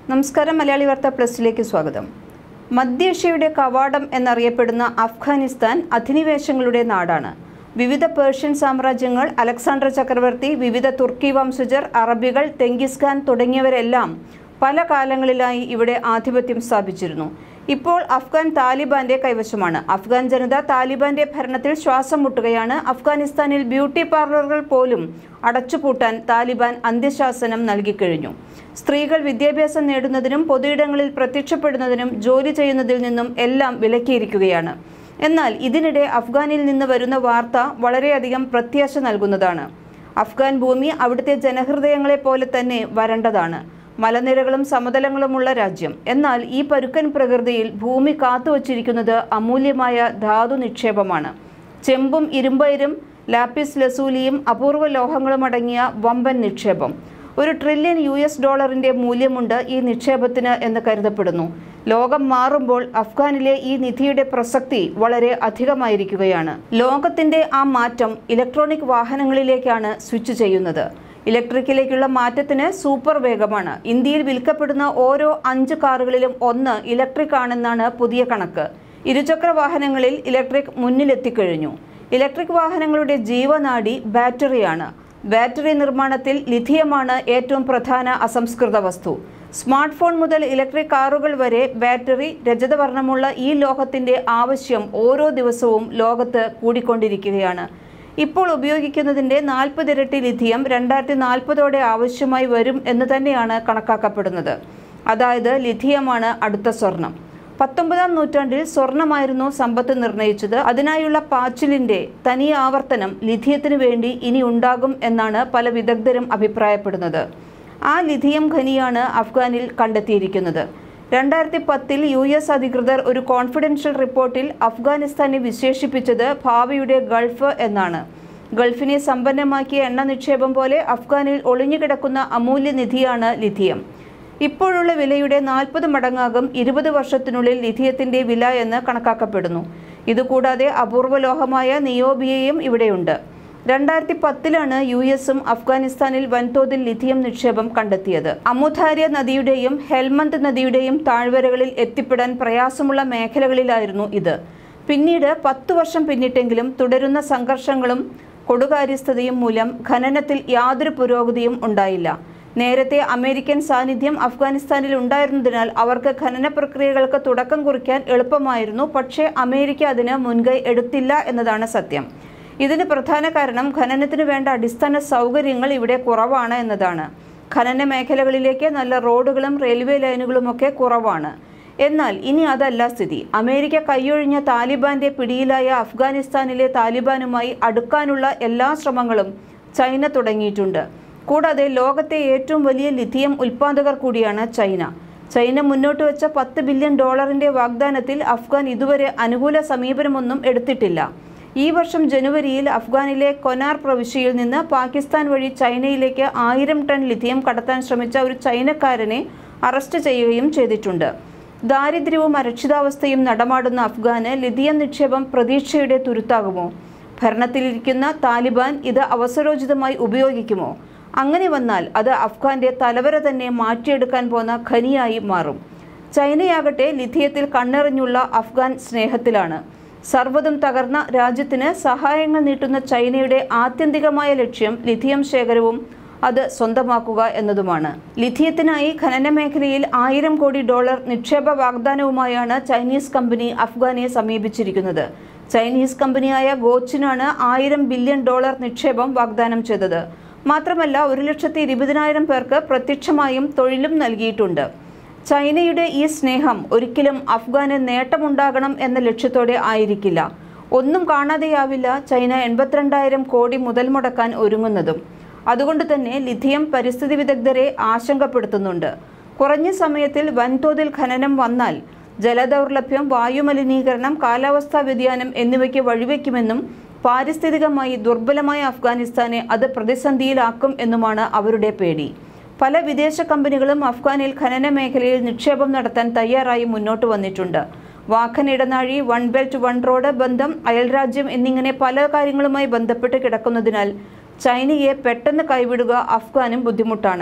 നമസ്കാരം മലയാളി വാർത്ത പ്ലസിലേക്ക് സ്വാഗതം മധ്യേഷ്യയുടെ കവാടം എന്നറിയപ്പെടുന്ന അഫ്ഗാനിസ്ഥാൻ അധിനിവേശങ്ങളുടെ നാടാണ് വിവിധ പേർഷ്യൻ സാമ്രാജ്യങ്ങൾ അലക്സാണ്ടർ ചക്രവർത്തി വിവിധ തുർക്കി വംശജർ അറബികൾ തെങ്കിസ് ഖാൻ തുടങ്ങിയവരെല്ലാം പല കാലങ്ങളിലായി ഇവിടെ ആധിപത്യം സ്ഥാപിച്ചിരുന്നു ഇപ്പോൾ അഫ്ഗാൻ താലിബാന്റെ കൈവശമാണ് അഫ്ഗാൻ ജനത താലിബാന്റെ ഭരണത്തിൽ ശ്വാസം മുട്ടുകയാണ് അഫ്ഗാനിസ്ഥാനിൽ ബ്യൂട്ടി പാർലറുകൾ പോലും അടച്ചുപൂട്ടാൻ താലിബാൻ അന്ത്യശാസനം നൽകിക്കഴിഞ്ഞു സ്ത്രീകൾ വിദ്യാഭ്യാസം നേടുന്നതിനും പൊതുയിടങ്ങളിൽ പ്രത്യക്ഷപ്പെടുന്നതിനും ജോലി ചെയ്യുന്നതിൽ നിന്നും എല്ലാം വിലക്കിയിരിക്കുകയാണ് എന്നാൽ ഇതിനിടെ അഫ്ഗാനിൽ നിന്ന് വരുന്ന വാർത്ത വളരെയധികം പ്രത്യാശ നൽകുന്നതാണ് അഫ്ഗാൻ ഭൂമി അവിടുത്തെ ജനഹൃദയങ്ങളെ പോലെ തന്നെ വരണ്ടതാണ് മലനിരകളും സമതലങ്ങളുമുള്ള രാജ്യം എന്നാൽ ഈ പരുക്കൻ പ്രകൃതിയിൽ ഭൂമി കാത്തുവച്ചിരിക്കുന്നത് അമൂല്യമായ ധാതു നിക്ഷേപമാണ് ചെമ്പും ഇരുമ്പയിരും ലാപ്പിസ് ലസൂലിയും അപൂർവ ലോഹങ്ങളും അടങ്ങിയ വമ്പൻ നിക്ഷേപം ഒരു ട്രില്യൺ യു എസ് ഡോളറിന്റെ മൂല്യമുണ്ട് ഈ നിക്ഷേപത്തിന് എന്ന് കരുതപ്പെടുന്നു ലോകം മാറുമ്പോൾ അഫ്ഗാനിലെ ഈ നിധിയുടെ പ്രസക്തി വളരെ അധികമായിരിക്കുകയാണ് ലോകത്തിന്റെ ആ മാറ്റം ഇലക്ട്രോണിക് വാഹനങ്ങളിലേക്കാണ് സ്വിച്ച് ചെയ്യുന്നത് ഇലക്ട്രിക്കിലേക്കുള്ള മാറ്റത്തിന് സൂപ്പർ വേഗമാണ് ഇന്ത്യയിൽ വിൽക്കപ്പെടുന്ന ഓരോ അഞ്ച് കാറുകളിലും ഒന്ന് ഇലക്ട്രിക് ആണെന്നാണ് പുതിയ കണക്ക് ഇരുചക്ര വാഹനങ്ങളിൽ ഇലക്ട്രിക് മുന്നിലെത്തിക്കഴിഞ്ഞു ഇലക്ട്രിക് വാഹനങ്ങളുടെ ജീവനാഡി ബാറ്ററിയാണ് ബാറ്ററി നിർമ്മാണത്തിൽ ലിഥിയമാണ് ഏറ്റവും പ്രധാന അസംസ്കൃത വസ്തു സ്മാർട്ട് ഫോൺ മുതൽ ഇലക്ട്രിക് കാറുകൾ വരെ ബാറ്ററി രജതവർണ്ണമുള്ള ഈ ലോഹത്തിന്റെ ആവശ്യം ഓരോ ദിവസവും ലോകത്ത് കൂടിക്കൊണ്ടിരിക്കുകയാണ് ഇപ്പോൾ ഉപയോഗിക്കുന്നതിന്റെ നാൽപ്പത് ഇരട്ടി ലിഥിയം രണ്ടായിരത്തി നാൽപ്പതോടെ ആവശ്യമായി വരും എന്ന് തന്നെയാണ് കണക്കാക്കപ്പെടുന്നത് അതായത് ലിഥിയമാണ് അടുത്ത സ്വർണം പത്തൊമ്പതാം നൂറ്റാണ്ടിൽ സ്വർണമായിരുന്നു സമ്പത്ത് നിർണയിച്ചത് അതിനായുള്ള പാച്ചിലിന്റെ തനി ആവർത്തനം ലിഥിയത്തിനു വേണ്ടി ഇനി ഉണ്ടാകും എന്നാണ് പല വിദഗ്ധരും അഭിപ്രായപ്പെടുന്നത് ആ ലിഥിയം ഖനിയാണ് അഫ്ഗാനിൽ കണ്ടെത്തിയിരിക്കുന്നത് രണ്ടായിരത്തി പത്തിൽ യു എസ് അധികൃതർ ഒരു കോൺഫിഡൻഷ്യൽ റിപ്പോർട്ടിൽ അഫ്ഗാനിസ്ഥാനെ വിശേഷിപ്പിച്ചത് ഭാവിയുടെ ഗൾഫ് എന്നാണ് ഗൾഫിനെ സമ്പന്നമാക്കിയ എണ്ണ നിക്ഷേപം പോലെ അഫ്ഗാനിൽ ഒളിഞ്ഞുകിടക്കുന്ന അമൂല്യ നിധിയാണ് ലിഥിയം ഇപ്പോഴുള്ള വിലയുടെ നാൽപ്പത് മടങ്ങാകും ഇരുപത് വർഷത്തിനുള്ളിൽ ലിഥിയത്തിന്റെ വില എന്ന് കണക്കാക്കപ്പെടുന്നു ഇതുകൂടാതെ അപൂർവ ലോഹമായ നിയോബിയയും ഇവിടെയുണ്ട് രണ്ടായിരത്തി പത്തിലാണ് യു എസും അഫ്ഗാനിസ്ഥാനിൽ വൻതോതിൽ ലിഥിയം നിക്ഷേപം കണ്ടെത്തിയത് അമുധാര്യ നദിയുടെയും ഹെൽമന്ത് നദിയുടെയും താഴ്വരകളിൽ എത്തിപ്പെടാൻ പ്രയാസമുള്ള മേഖലകളിലായിരുന്നു ഇത് പിന്നീട് പത്തു വർഷം പിന്നിട്ടെങ്കിലും തുടരുന്ന സംഘർഷങ്ങളും കൊടുകാര്യസ്ഥതയും മൂലം ഖനനത്തിൽ യാതൊരു പുരോഗതിയും ഉണ്ടായില്ല നേരത്തെ അമേരിക്കൻ സാന്നിധ്യം അഫ്ഗാനിസ്ഥാനിൽ ഉണ്ടായിരുന്നതിനാൽ അവർക്ക് ഖനന പ്രക്രിയകൾക്ക് തുടക്കം കുറിക്കാൻ എളുപ്പമായിരുന്നു പക്ഷേ അമേരിക്ക അതിന് മുൻകൈ എടുത്തില്ല എന്നതാണ് സത്യം ഇതിന് പ്രധാന കാരണം ഖനനത്തിന് വേണ്ട അടിസ്ഥാന സൗകര്യങ്ങൾ ഇവിടെ കുറവാണ് എന്നതാണ് ഖനന മേഖലകളിലേക്ക് നല്ല റോഡുകളും റെയിൽവേ ലൈനുകളുമൊക്കെ കുറവാണ് എന്നാൽ ഇനി അതല്ല സ്ഥിതി അമേരിക്ക കൈയൊഴിഞ്ഞ താലിബാന്റെ പിടിയിലായ അഫ്ഗാനിസ്ഥാനിലെ താലിബാനുമായി അടുക്കാനുള്ള എല്ലാ ശ്രമങ്ങളും ചൈന തുടങ്ങിയിട്ടുണ്ട് കൂടാതെ ലോകത്തെ ഏറ്റവും വലിയ ലിഥിയം ഉൽപ്പാദകർ കൂടിയാണ് ചൈന ചൈന മുന്നോട്ട് വെച്ച പത്ത് ബില്യൺ ഡോളറിന്റെ വാഗ്ദാനത്തിൽ അഫ്ഗാൻ ഇതുവരെ അനുകൂല സമീപനമൊന്നും എടുത്തിട്ടില്ല ഈ വർഷം ജനുവരിയിൽ അഫ്ഗാനിലെ കൊനാർ പ്രവിശ്യയിൽ നിന്ന് പാകിസ്ഥാൻ വഴി ചൈനയിലേക്ക് ആയിരം ടൺ ലിഥിയം കടത്താൻ ശ്രമിച്ച ഒരു ചൈനക്കാരനെ അറസ്റ്റ് ചെയ്യുകയും ചെയ്തിട്ടുണ്ട് ദാരിദ്ര്യവും അരക്ഷിതാവസ്ഥയും നടമാടുന്ന അഫ്ഗാന് ലിഥിയം നിക്ഷേപം പ്രതീക്ഷയുടെ തുരുത്താകുമോ ഭരണത്തിലിരിക്കുന്ന താലിബാൻ ഇത് അവസരോചിതമായി ഉപയോഗിക്കുമോ അങ്ങനെ വന്നാൽ അത് അഫ്ഗാന്റെ തലവര തന്നെ മാറ്റിയെടുക്കാൻ പോന്ന ഖനിയായി മാറും ചൈനയാകട്ടെ ലിഥിയത്തിൽ കണ്ണെറിഞ്ഞുള്ള അഫ്ഗാൻ സ്നേഹത്തിലാണ് സർവ്വതും തകർന്ന രാജ്യത്തിന് സഹായങ്ങൾ നീട്ടുന്ന ചൈനയുടെ ആത്യന്തികമായ ലക്ഷ്യം ലിഥിയം ശേഖരവും അത് സ്വന്തമാക്കുക എന്നതുമാണ് ലിഥിയത്തിനായി ഖനന മേഖലയിൽ ആയിരം കോടി ഡോളർ നിക്ഷേപ വാഗ്ദാനവുമായാണ് ചൈനീസ് കമ്പനി അഫ്ഗാനെ സമീപിച്ചിരിക്കുന്നത് ചൈനീസ് കമ്പനിയായ ഗോച്ചിനാണ് ആയിരം ബില്യൺ ഡോളർ നിക്ഷേപം വാഗ്ദാനം ചെയ്തത് മാത്രമല്ല ഒരു ലക്ഷത്തി ഇരുപതിനായിരം പേർക്ക് പ്രത്യക്ഷമായും തൊഴിലും നൽകിയിട്ടുണ്ട് ചൈനയുടെ ഈ സ്നേഹം ഒരിക്കലും അഫ്ഗാന് നേട്ടമുണ്ടാകണം എന്ന ലക്ഷ്യത്തോടെ ആയിരിക്കില്ല ഒന്നും കാണാതെയാവില്ല ചൈന എൺപത്തിരണ്ടായിരം കോടി മുതൽ മുടക്കാൻ ഒരുങ്ങുന്നതും അതുകൊണ്ട് തന്നെ ലിഥിയം പരിസ്ഥിതി വിദഗ്ധരെ ആശങ്കപ്പെടുത്തുന്നുണ്ട് കുറഞ്ഞ സമയത്തിൽ വൻതോതിൽ ഖനനം വന്നാൽ ജലദൗർലഭ്യം വായുമലിനീകരണം കാലാവസ്ഥാ വ്യതിയാനം എന്നിവയ്ക്ക് വഴിവെക്കുമെന്നും പാരിസ്ഥിതികമായി ദുർബലമായ അഫ്ഗാനിസ്ഥാനെ അത് പ്രതിസന്ധിയിലാക്കും എന്നുമാണ് അവരുടെ പേടി പല വിദേശ കമ്പനികളും അഫ്ഗാനിൽ ഖനന മേഖലയിൽ നിക്ഷേപം നടത്താൻ തയ്യാറായി മുന്നോട്ട് വന്നിട്ടുണ്ട് വാഖൻ ഇടനാഴി വൺ ബെൽറ്റ് വൺ റോഡ് ബന്ധം അയൽരാജ്യം എന്നിങ്ങനെ പല കാര്യങ്ങളുമായി ബന്ധപ്പെട്ട് കിടക്കുന്നതിനാൽ ചൈനയെ പെട്ടെന്ന് കൈവിടുക അഫ്ഗാനും ബുദ്ധിമുട്ടാണ്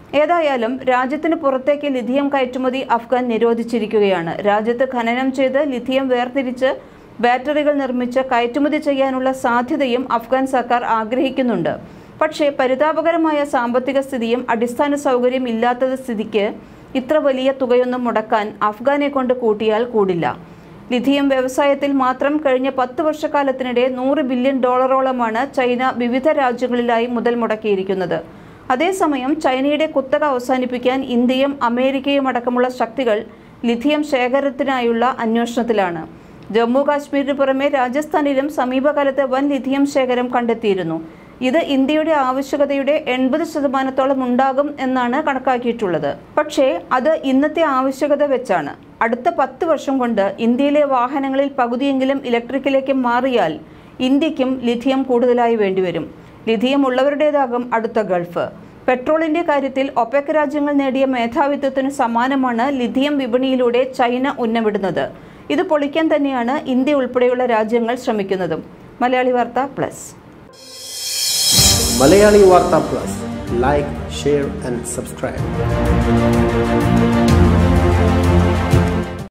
ഏതായാലും രാജ്യത്തിന് പുറത്തേക്ക് ലിഥിയം കയറ്റുമതി അഫ്ഗാൻ നിരോധിച്ചിരിക്കുകയാണ് രാജ്യത്ത് ഖനനം ചെയ്ത് ലിഥിയം വേർതിരിച്ച് ബാറ്ററികൾ നിർമ്മിച്ച് കയറ്റുമതി ചെയ്യാനുള്ള സാധ്യതയും അഫ്ഗാൻ സർക്കാർ ആഗ്രഹിക്കുന്നുണ്ട് പക്ഷേ പരിതാപകരമായ സാമ്പത്തിക സ്ഥിതിയും അടിസ്ഥാന സൗകര്യം ഇല്ലാത്തത് സ്ഥിതിക്ക് ഇത്ര വലിയ തുകയൊന്നും മുടക്കാൻ അഫ്ഗാനെ കൊണ്ട് കൂട്ടിയാൽ കൂടില്ല ലിഥിയം വ്യവസായത്തിൽ മാത്രം കഴിഞ്ഞ പത്ത് വർഷക്കാലത്തിനിടെ നൂറ് ബില്യൺ ഡോളറോളമാണ് ചൈന വിവിധ രാജ്യങ്ങളിലായി മുതൽ മുടക്കിയിരിക്കുന്നത് അതേസമയം ചൈനയുടെ കുത്തക അവസാനിപ്പിക്കാൻ ഇന്ത്യയും അമേരിക്കയും അടക്കമുള്ള ശക്തികൾ ലിഥിയം ശേഖരത്തിനായുള്ള അന്വേഷണത്തിലാണ് ജമ്മു കാശ്മീരിന് പുറമെ രാജസ്ഥാനിലും സമീപകാലത്ത് വൻ ലിഥിയം ശേഖരം കണ്ടെത്തിയിരുന്നു ഇത് ഇന്ത്യയുടെ ആവശ്യകതയുടെ എൺപത് ശതമാനത്തോളം ഉണ്ടാകും എന്നാണ് കണക്കാക്കിയിട്ടുള്ളത് പക്ഷേ അത് ഇന്നത്തെ ആവശ്യകത വെച്ചാണ് അടുത്ത പത്ത് വർഷം കൊണ്ട് ഇന്ത്യയിലെ വാഹനങ്ങളിൽ പകുതിയെങ്കിലും ഇലക്ട്രിക്കിലേക്ക് മാറിയാൽ ഇന്ത്യക്കും ലിഥിയം കൂടുതലായി വേണ്ടിവരും ലിഥിയം ഉള്ളവരുടേതാകും അടുത്ത ഗൾഫ് പെട്രോളിന്റെ കാര്യത്തിൽ ഒപെക് രാജ്യങ്ങൾ നേടിയ മേധാവിത്വത്തിന് സമാനമാണ് ലിഥിയം വിപണിയിലൂടെ ചൈന ഉന്നമിടുന്നത് ഇത് പൊളിക്കാൻ തന്നെയാണ് ഇന്ത്യ ഉൾപ്പെടെയുള്ള രാജ്യങ്ങൾ ശ്രമിക്കുന്നതും Malayali Varta plus Malayali Warta Plus. Like, share, and subscribe.